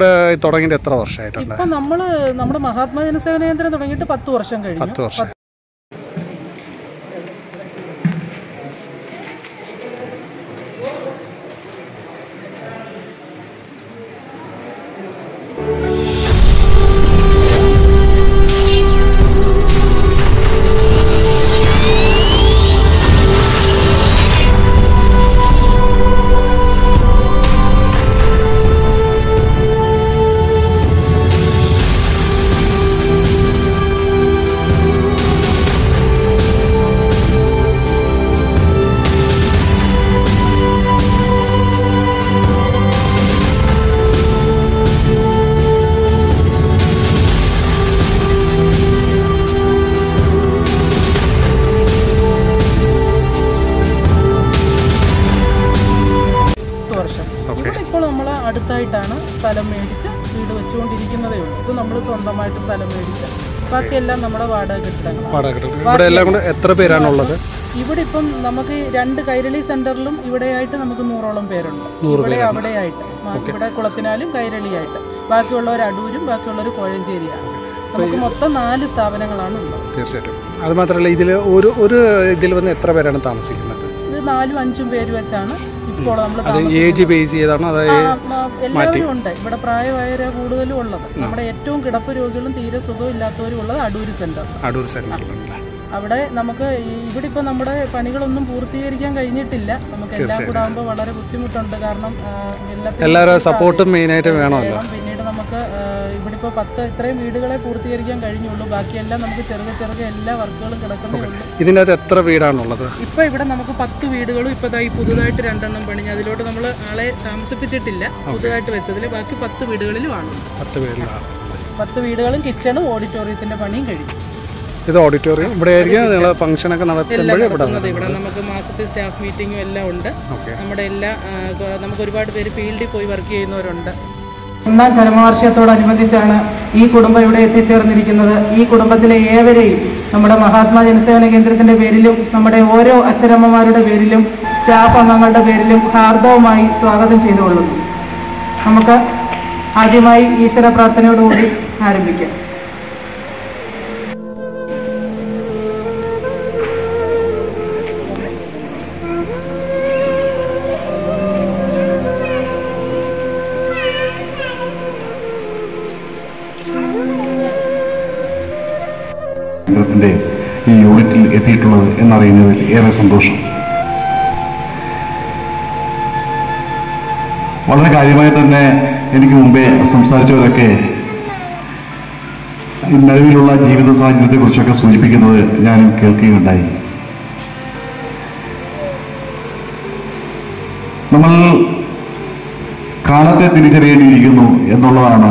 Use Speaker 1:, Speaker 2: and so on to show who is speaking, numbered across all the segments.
Speaker 1: ഇവിടെ തുടങ്ങിയിട്ട് എത്ര വർഷമായിട്ടുണ്ട്
Speaker 2: ഇപ്പൊ നമ്മള് നമ്മുടെ മഹാത്മാ ജനസേവന കേന്ദ്രം തുടങ്ങിയിട്ട് പത്ത് വർഷം കഴിഞ്ഞു
Speaker 1: പത്ത് വർഷം
Speaker 2: പത്ത് വർഷം
Speaker 1: ഓക്കെ
Speaker 2: ഇവിടെ ഇപ്പോൾ നമ്മൾ അടുത്തായിട്ടാണ് സ്ഥലം മേടിച്ച് വീട് വെച്ചുകൊണ്ടിരിക്കുന്നതേ ഉള്ളൂ ഇത് നമ്മൾ സ്വന്തമായിട്ട് സ്ഥലം മേടിച്ച് ബാക്കിയെല്ലാം നമ്മുടെ വാടക കെട്ടിടങ്ങളാണ്
Speaker 1: വാടക കെട്ടിടം. ഇവിടെ എല്ലാം കൂടെ എത്ര പേരാണുള്ളത്
Speaker 2: ഇവിടെ ഇപ്പം നമുക്ക് രണ്ട് കൈരളി സെന്ററിലും ഇവിടെയായിട്ട് നമുക്ക് നൂറോളം പേരുണ്ട് ഇവിടെ അവിടെയായിട്ട് മ- ഇവിടെ കുളത്തിനാലും കൈരളിയായിട്ട് ബാക്കിയുള്ളവർ അടൂരും ബാക്കിയുള്ളവർ കോഴഞ്ചേരിയാണ് നമുക്ക് മൊത്തം നാല് സ്ഥാപനങ്ങളാണ് ഉള്ളത്
Speaker 1: തീർച്ചയായിട്ടും അത് മാത്രമല്ല ഇതിൽ ഒരു ഒരു ഇതിൽ വന്ന് എത്ര പേരാണ് താമസിക്കുന്നത്
Speaker 2: ഇത് നാലും അഞ്ചും പേര് വെച്ചാണ് ഇപ്പോൾ നമ്മൾ
Speaker 1: അത് ഏജ് ബേസ് ചെയ്താണ് അതായത്
Speaker 2: എല്ലാവരും ഉണ്ട് ഇവിടെ പ്രായമായവരെ കൂടുതലും ഉള്ളത് നമ്മുടെ ഏറ്റവും കിടപ്പ് രോഗികളും തീരെ സുഖമില്ലാത്തവരും ഉള്ളത് അടൂര് സെന്റർ
Speaker 1: അടൂർ സെന്ററിലുണ്ട്
Speaker 2: അവിടെ നമുക്ക് ഈ- ഇവിടെ ഇപ്പോൾ നമ്മുടെ പണികളൊന്നും പൂർത്തീകരിക്കാൻ കഴിഞ്ഞിട്ടില്ല നമുക്ക് എല്ലാം കൂടെ ആകുമ്പോൾ വളരെ ബുദ്ധിമുട്ടുണ്ട് കാരണം ആ, എല്ലാത്തിനും
Speaker 1: എല്ലാവരും സപ്പോർട്ടും മെയിനായിട്ട് വേണമല്ലോ
Speaker 2: വേണം. പിന്നീട് നമുക്ക് ആ, ഇവിടെ ഇപ്പോൾ പത്ത് ഇത്രയും വീടുകളെ പൂർത്തീകരിക്കാൻ കഴിഞ്ഞുള്ളൂ ബാക്കിയെല്ലാം നമുക്ക് ചെറുകെ ചെറുകെ എല്ലാ വർക്കുകളും കിടക്കുന്നേ ഉള്ളൂ
Speaker 1: ഇതിൻ്റെ അകത്ത് എത്ര വീടാണുള്ളത്
Speaker 2: ഇപ്പൊ ഇവിടെ നമുക്ക് പത്ത് വീടുകളും ഇപ്പൊ ദാ ഈ പുതുതായിട്ട് രണ്ടെണ്ണം പണിഞ്ഞ് അതിലോട്ട് നമ്മൾ ആളെ താമസിപ്പിച്ചിട്ടില്ല പുതുതായിട്ട് വെച്ചതിൽ ബാക്കി പത്ത് വീടുകളിലുമാണ്
Speaker 1: പത്ത് പേരിലാണ്
Speaker 2: പത്ത് വീടുകളും കിച്ചണും ഓഡിറ്റോറിയത്തിന്റെ പണിയും കഴിഞ്ഞു
Speaker 1: ഇത് ഓഡിറ്റോറിയം ഇവിടെ ആയിരിക്കും നിങ്ങൾ ഫംഗ്ഷനൊക്കെ
Speaker 2: എല്ലാം
Speaker 1: നടത്തുമ്പോൾ ഇവിടെ
Speaker 2: നടക്കുന്നത് ഇവിടെ നമുക്ക് മാസത്തെ സ്റ്റാഫ് മീറ്റിങ്ങും എല്ലാം ഉണ്ട്
Speaker 1: ഓക്കെ
Speaker 2: നമ്മുടെ എല്ലാ ആ, ഗ- നമുക്ക് ഒരുപാട് പേര് ഫീൽഡിൽ പോയി വർക്ക് ചെയ്യുന്നവരുണ്ട് ഒന്നാം ചരമവാർഷികത്തോടനുബന്ധിച്ചാണ് ഈ കുടുംബം ഇവിടെ എത്തിച്ചേർന്നിരിക്കുന്നത് ഈ കുടുംബത്തിലെ ഏവരെയും നമ്മുടെ മഹാത്മാ ജനസേവന കേന്ദ്രത്തിന്റെ പേരിലും നമ്മുടെ ഓരോ അച്ഛനമ്മമാരുടെ പേരിലും സ്റ്റാഫ് അംഗങ്ങളുടെ പേരിലും ഹാർദവമായി സ്വാഗതം ചെയ്തുകൊള്ളുന്നു നമുക്ക് ആദ്യമായി ഈശ്വര പ്രാർത്ഥനയോടുകൂടി ആരംഭിക്കാം
Speaker 3: കേന്ദ്രത്തിന്റെ ഈ യൂണിറ്റിൽ എത്തിയിട്ടുള്ളത് എന്നറിയുന്നതിൽ ഏറെ സന്തോഷം വളരെ കാര്യമായി തന്നെ എനിക്ക് മുമ്പേ സംസാരിച്ചവരൊക്കെ ഈ നിലവിലുള്ള ജീവിത സാഹചര്യത്തെക്കുറിച്ചൊക്കെ സൂചിപ്പിക്കുന്നത് ഞാൻ കേൾക്കുകയുണ്ടായി നമ്മൾ കാലത്തെ തിരിച്ചറിയേണ്ടിയിരിക്കുന്നു എന്നുള്ളതാണ്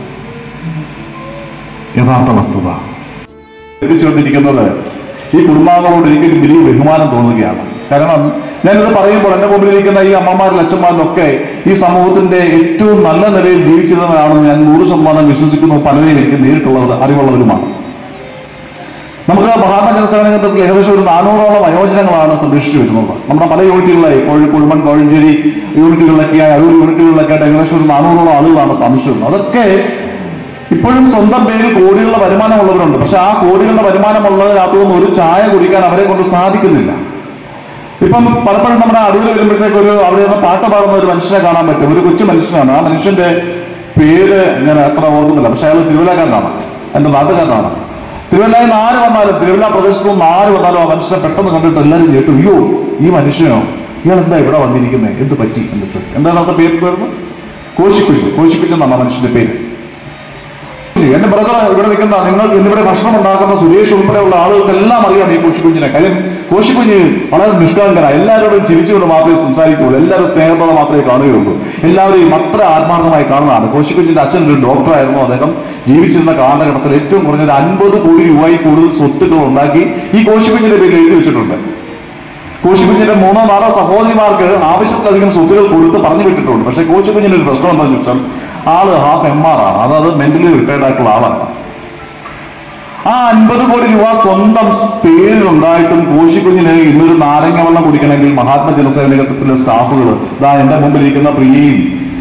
Speaker 3: യഥാർത്ഥ വസ്തുത ചിന്തിച്ചുകൊണ്ടിരിക്കുന്നത് ഈ കുടുംബാംഗങ്ങളോട് എനിക്കൊരു വലിയ ബഹുമാനം തോന്നുകയാണ് കാരണം ഞാനിത് പറയുമ്പോൾ എന്റെ മുമ്പിലിരിക്കുന്ന ഈ അമ്മമാരിലും അച്ഛന്മാരിലും ഒക്കെ ഈ സമൂഹത്തിന്റെ ഏറ്റവും നല്ല നിലയിൽ ജീവിച്ചിരുന്നവരാണെന്ന് ഞാൻ നൂറ് ശതമാനം വിശ്വസിക്കുന്നു പലരെയും എനിക്ക് നേരിട്ടുള്ളവർ അറിവുള്ളവരുമാണ് നമുക്ക് മഹാത്മാ ജനസേവന കേന്ദ്രത്തിൽ ഏകദേശം ഒരു നാനൂറോളം വയോജനങ്ങളാണ് സംരക്ഷിച്ചു വരുന്നത് നമ്മുടെ പല യൂണിറ്റുകളിലായി കോഴി കുഴുമൺ കോഴഞ്ചേരി യൂണിറ്റുകളിലൊക്കെ അരൂർ യൂണിറ്റുകളിലൊക്കെ ആയിട്ട് ഏകദേശം ഒരു നാനൂറോളം ആളുകളാണ് താമസിച്ചിരുന്നത് അതൊക്കെ ഇപ്പോഴും സ്വന്തം പേരിൽ കോടികളുടെ വരുമാനമുള്ളവരുണ്ട് പക്ഷെ ആ കോടികളുടെ വരുമാനമുള്ളതിനകത്തുനിന്ന് ഒരു ചായ കുടിക്കാൻ അവരെ കൊണ്ട് സാധിക്കുന്നില്ല ഇപ്പം പലപ്പോഴും നമ്മുടെ അടൂർ വരുമ്പോഴത്തേക്ക് ഒരു അവിടെ നിന്ന് പാട്ട് പാടുന്ന ഒരു മനുഷ്യനെ കാണാൻ പറ്റും ഒരു കൊച്ചു മനുഷ്യനാണ് ആ മനുഷ്യന്റെ പേര് ഞാൻ അത്ര ഓർക്കുന്നില്ല പക്ഷെ അയാൾ തിരുവല്ലക്കാരനാണ് എന്റെ നാട്ടുകാരനാണ് തിരുവല്ലയിൽ നിന്ന് ആര് വന്നാലും തിരുവല്ല പ്രദേശത്തു നിന്ന് ആര് വന്നാലും ആ മനുഷ്യനെ പെട്ടെന്ന് കണ്ടിട്ട് എല്ലാവരും കേട്ടു അയ്യോ ഈ മനുഷ്യനോ ഇയാൾ എന്താ ഇവിടെ വന്നിരിക്കുന്നത് എന്ത് പറ്റി എന്ന് ചോദിച്ചു എന്താണ് അവരുടെ പേര് വരുന്നത് കോശിക്കുഞ്ഞ് കോശിക്കുഞ്ഞ് എന്നാണ് ആ മനുഷ്യന്റെ പേര് എന്റെ ബ്രദർ ഇവിടെ നിൽക്കുന്ന നിങ്ങൾ ഇന്നിവിടെ ഭക്ഷണം ഉണ്ടാക്കുന്ന സുരേഷ് ഉൾപ്പെടെയുള്ള ആളുകൾക്കെല്ലാം അറിയാം ഈ കോശിക്കുഞ്ഞിനെ കാര്യം കോശിക്കുഞ്ഞ് വളരെ നിഷ്കളങ്കനാണ് എല്ലാവരോടും ചിരിച്ചുകൊണ്ട് മാത്രമേ സംസാരിക്കുകയുള്ളൂ എല്ലാവരും സ്നേഹത്തോടെ മാത്രമേ കാണുകയുള്ളൂ എല്ലാവരെയും അത്ര ആത്മാർത്ഥമായി കാണുന്നതാണ് കോശിക്കുഞ്ഞിന്റെ അച്ഛൻ ഒരു ഡോക്ടറായിരുന്നു അദ്ദേഹം ജീവിച്ചിരുന്ന കാലഘട്ടത്തിൽ ഏറ്റവും കുറഞ്ഞത് അൻപത് കോടി രൂപയിൽ കൂടുതൽ സ്വത്തുക്കൾ ഉണ്ടാക്കി ഈ കോശിക്കുഞ്ഞിന്റെ പേരിൽ എഴുതി വെച്ചിട്ടുണ്ട് കോശിക്കുഞ്ഞിന്റെ മൂന്നോ നാലോ സഹോദരിമാർക്ക് ആവശ്യത്തിലധികം സ്വത്തുകൾ കൊടുത്ത് പറഞ്ഞു വിട്ടിട്ടുണ്ട് പക്ഷേ കോശിക്കുഞ്ഞിന്റെ ഒരു പ്രശ്നം എന്താണെന്ന് വെച്ചാൽ ആള് ഹാഫ് എം ആർ ആണ് അതായത് മെന്റലി റിട്ടയർഡ് ആയിട്ടുള്ള ആളാണ് ആ അൻപത് കോടി രൂപ സ്വന്തം പേരിലുണ്ടായിട്ടും കോശിക്കുഞ്ഞിന് ഇന്നൊരു നാരങ്ങ വെള്ളം കുടിക്കണമെങ്കിൽ മഹാത്മാ ജനസേവനത്തിലെ സ്റ്റാഫുകൾ ഇതാ എന്റെ മുമ്പിൽ ഇരിക്കുന്ന പ്രിയയും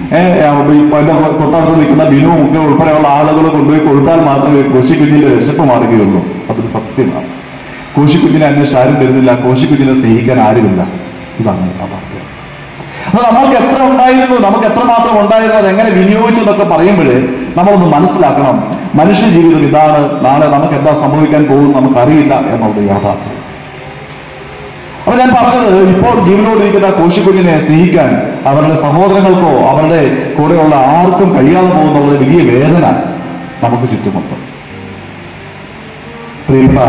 Speaker 3: ഏഹ് അതിന്റെ തൊട്ടടുത്ത് നിൽക്കുന്ന ബിനു ഒക്കെ ഉൾപ്പെടെയുള്ള ആളുകൾ കൊണ്ടുപോയി കൊടുത്താൽ മാത്രമേ കോശിക്കുഞ്ഞിന്റെ വിശപ്പ് മാറുകയുള്ളൂ അതൊരു സത്യമാണ് കോശിക്കുഞ്ഞിനെ അന്വേഷിച്ച് ആരും വരുന്നില്ല കോശിക്കുഞ്ഞിനെ സ്നേഹിക്കാൻ ആരുമില്ല ഇതാണ് യാഥാർത്ഥ്യം അപ്പൊ നമ്മൾക്ക് എത്ര ഉണ്ടായിരുന്നു നമുക്ക് എത്രമാത്രം ഉണ്ടായിരുന്നു അത് എങ്ങനെ വിനിയോഗിച്ചു എന്നൊക്കെ പറയുമ്പോൾ നമ്മളൊന്ന് മനസ്സിലാക്കണം മനുഷ്യ ജീവിതം ഇതാണ് നാളെ നമുക്ക് എന്താ സംഭവിക്കാൻ പോകും നമുക്കറിയില്ല എന്നുള്ളത് യാഥാർത്ഥ്യം അപ്പൊ ഞാൻ പറഞ്ഞത് ഇപ്പോൾ ജീവനോടിരിക്കുന്ന കോശിക്കുഞ്ഞിനെ സ്നേഹിക്കാൻ അവരുടെ സഹോദരങ്ങൾക്കോ അവരുടെ കൂടെയുള്ള ആർക്കും കഴിയാതെ പോകുന്നുള്ള വലിയ വേദന നമുക്ക് ചുറ്റുമുണ്ട് പ്രിയപ്പെട്ട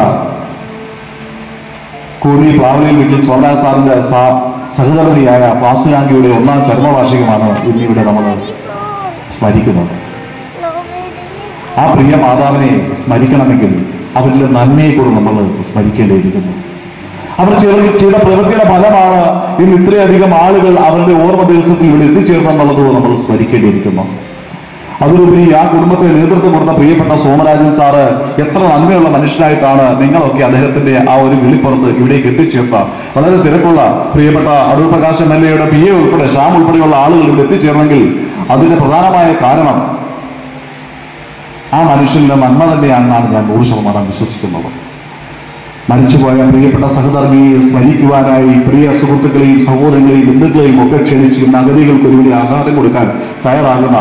Speaker 3: കോന്നി പ്ലാവലയിൽ വീട്ടിൽ സോമനാഥ് സാറിന്റെ സ- സഹധർമ്മിണിയായ വാസുരാങ്കിയുടെ ഒന്നാം ചരമവാർഷികമാണ് ഇന്നിവിടെ നമ്മൾ സ്മരിക്കുന്നത് ആ പ്രിയ മാതാവിനെ സ്മരിക്കണമെങ്കിൽ അവരിലെ നന്മയെ കൂടെ നമ്മൾ സ്മരിക്കേണ്ടിയിരിക്കുന്നു അവർ ചെയ്ത ചെയ്ത പ്രവൃത്തിയുടെ ഫലമാണ് ഇന്ന് ഇത്രയധികം ആളുകൾ അവരുടെ ഓർമ്മ ദിവസത്തിൽ ഇവിടെ എത്തിച്ചേർന്നെന്നുള്ളത് നമ്മൾ സ്മരിക്കേണ്ടിയിരിക്കുന്നു അതിലുപരി ആ കുടുംബത്തെ നേതൃത്വം കൊടുത്ത പ്രിയപ്പെട്ട സോമരാജൻ സാറ് എത്ര നന്മയുള്ള മനുഷ്യനായിട്ടാണ് നിങ്ങളൊക്കെ അദ്ദേഹത്തിന്റെ ആ ഒരു വിളിപ്പുറത്ത് ഇവിടേക്ക് എത്തിച്ചേർത്ത വളരെ തിരക്കുള്ള പ്രിയപ്പെട്ട അടൂർ പ്രകാശ് എം എൽ എയുടെ പി എ ഉൾപ്പെടെ ഷാം ഉൾപ്പെടെയുള്ള ആളുകൾ ഇവിടെ എത്തിച്ചേർന്നെങ്കിൽ അതിന്റെ പ്രധാനമായ കാരണം ആ മനുഷ്യന്റെ നന്മ തന്നെയാണെന്നാണ് ഞാൻ നൂറ് ശതമാനം വിശ്വസിക്കുന്നത് മരിച്ചുപോയ പ്രിയപ്പെട്ട സഹധർമ്മിയെ സ്മരിക്കുവാനായി പ്രിയ സുഹൃത്തുക്കളെയും സഹോദരങ്ങളെയും ബന്ധുക്കളെയും ഒക്കെ ക്ഷണിച്ച് ഇന്ന് അഗതികൾക്ക് ഒരുപടി ആഘാതം കൊടുക്കാൻ തയ്യാറാകുന്ന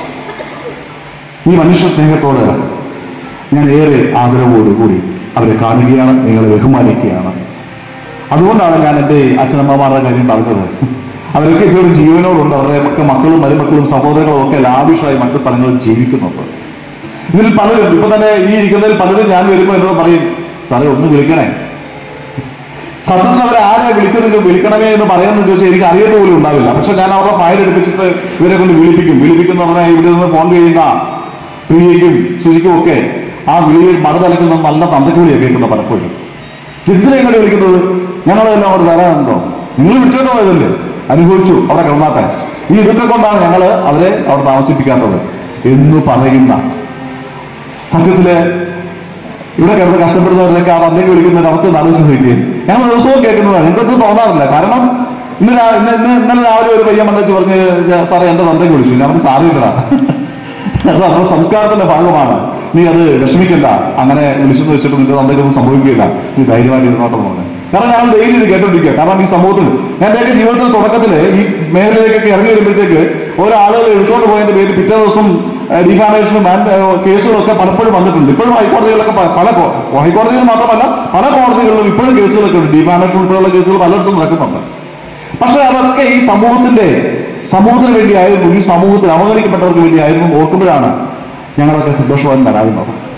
Speaker 3: ഈ മനുഷ്യ സ്നേഹത്തോട് ഞാൻ ഏറെ ആദരവോടുകൂടി അവരെ കാണുകയാണ് നിങ്ങളെ ബഹുമാനിക്കുകയാണ് അതുകൊണ്ടാണ് ഞാൻ എൻ്റെ അച്ഛനമ്മമാരുടെ കാര്യം പറഞ്ഞത് അവരൊക്കെ ഇപ്പോഴും ജീവനോടുണ്ട് അവരുടെ ഒക്കെ മക്കളും മരുമക്കളും സഹോദരങ്ങളും ഒക്കെ ലാവിഷായി മറ്റു സ്ഥലങ്ങളിൽ ജീവിക്കുന്നുണ്ട് ഇതിൽ പലരും ഇപ്പൊ തന്നെ ഈ ഇരിക്കുന്നതിൽ പലരും ഞാൻ വരുമ്പോൾ എന്നോട് പറയും സാറേ ഒന്ന് വിളിക്കണേ സത്യത്തിൽ അവരെ ആരെ വിളിക്കുന്നത് വിളിക്കണമേ എന്ന് പറയുന്നത് ചോദിച്ചാൽ എനിക്ക് അറിയുന്ന പോലും ഉണ്ടാവില്ല പക്ഷെ ഞാൻ അവരുടെ ഫയൽ എടുപ്പിച്ചിട്ട് ഇവരെ കൊണ്ട് വിളിപ്പിക്കും വിളിപ്പിക്കുന്ന പറഞ്ഞാൽ ഇവിടെ നിന്ന് ഫോൺ ചെയ്യുന്ന പ്രിയയ്ക്കും ശുചിക്കും ഒക്കെ ആ വിളിയിൽ മറുതലക്കുന്ന നല്ല തന്തയ്ക്ക് വിളിയാണ് കേൾക്കുന്ന പലപ്പോഴും എന്തിനാ ഇങ്ങനെ വിളിക്കുന്നത് ഞങ്ങളെല്ലാം അവിടെ വരാനുണ്ടോ നിങ്ങൾ വിളിച്ചോണ്ട് പോയതല്ലേ അനുഭവിച്ചു അവിടെ കിടന്നാട്ടെ ഈ ഇതൊക്കെ കൊണ്ടാണ് ഞങ്ങൾ അവരെ അവിടെ താമസിപ്പിക്കാത്തത് എന്ന് പറയുന്ന സത്യത്തില് ഇവിടെ കിടന്ന് കഷ്ടപ്പെടുന്നവരൊക്കെ ആ തന്തയ്ക്ക് വിളിക്കുന്ന ഒരു അവസ്ഥ ആലോചിച്ച് നോക്കിയേ ഞങ്ങൾ ദിവസവും കേൾക്കുന്നതാണ് എനിക്കൊന്നും തോന്നാറില്ല കാരണം ഇന്ന് രാ- ഇന്ന് ഇന്ന് ഇന്നലെ രാവിലെ ഒരു പയ്യൻ വന്നിട്ട് പറഞ്ഞ് "ഞാൻ സാറേ എന്റെ തന്തയ്ക്ക് വിളിച്ചു ഞാൻ പറഞ്ഞു സാറിയില്ലടാ അത് നമ്മുടെ സംസ്കാരത്തിന്റെ ഭാഗമാണ് നീ അത് വിഷമിക്കണ്ട അങ്ങനെ വിളിച്ചെന്ന് വെച്ചിട്ട് നിന്റെ തന്തയ്ക്കൊന്നും സംഭവിക്കില്ല നീ ധൈര്യമായിട്ട് ഇരുന്നോട്ടെ എന്ന് പറഞ്ഞു കാരണം ഞാൻ ഡെയിലി ഇത് കേട്ടോണ്ടിരിക്കുക കാരണം ഈ സമൂഹത്തിൽ ഞാൻ എന്റെ ജീവിതത്തിൽ തുടക്കത്തില് ഈ മേഖലയിലേക്കൊക്കെ ഇറങ്ങി വരുമ്പോഴത്തേക്ക് ഓരോ ആളുകൾ എടുത്തുകൊണ്ട് പോയതിന്റെ പേരിൽ പിറ്റേ ദിവസം ഡിഫാമേഷനും കേസുകളൊക്കെ പലപ്പോഴും വന്നിട്ടുണ്ട് ഇപ്പോഴും ഹൈക്കോടതികളിലൊക്കെ പ- പല കോ- ഹൈക്കോടതികൾ മാത്രമല്ല പല കോടതികളിലും ഇപ്പോഴും കേസുകളൊക്കെ ഉണ്ട് ഡിഫാമേഷൻ ഉൾപ്പെടെയുള്ള കേസുകൾ പലയിടത്തും നടക്കുന്നുണ്ട് പക്ഷെ അതൊക്കെ ഈ സമൂഹത്തിന്റെ സമൂഹത്തിന് വേണ്ടിയായിരുന്നു ഈ സമൂഹത്തിൽ അവഗണിക്കപ്പെട്ടവർക്ക് വേണ്ടിയായിരുന്നു ഓർക്കുമ്പോഴാണ് ഞങ്ങളൊക്കെ സന്തോഷവാൻ വരാകുന്നത്